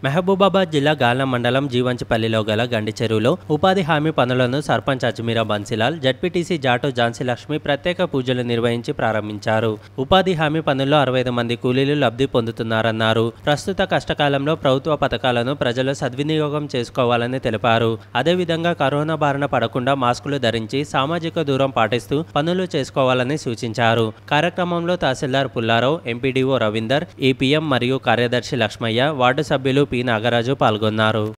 మహబూబాబాద్ జిల్లా గాలం మండలం జీవంచిపల్లిలో గల గండి చెరువులో ఉపాధి హామీ పనులను సర్పంచ్ అజ్మీరా బన్సిలాల్ జడ్పీటీసీ జాటో ఝాన్సీ లక్ష్మి ప్రత్యేక పూజలు నిర్వహించి ప్రారంభించారు ఉపాధి హామీ పనుల్లో అరవై ఐదు మంది కూలీలు లబ్ధి పొందుతున్నారన్నారు ప్రస్తుత కష్టకాలంలో ప్రభుత్వ పథకాలను ప్రజలు సద్వినియోగం చేసుకోవాలని తెలిపారు అదేవిధంగా కరోనా బారిన పడకుండా మాస్కులు ధరించి సామాజిక దూరం పాటిస్తూ పనులు చేసుకోవాలని సూచించారు కార్యక్రమంలో తహసీల్దార్ పుల్లారావు ఎంపీడీఓ రవీందర్ ఈపీఎం మరియు కార్యదర్శి లక్ష్మయ్య వార్డు సభ్యులు పి నాగరాజు పాల్గొన్నారు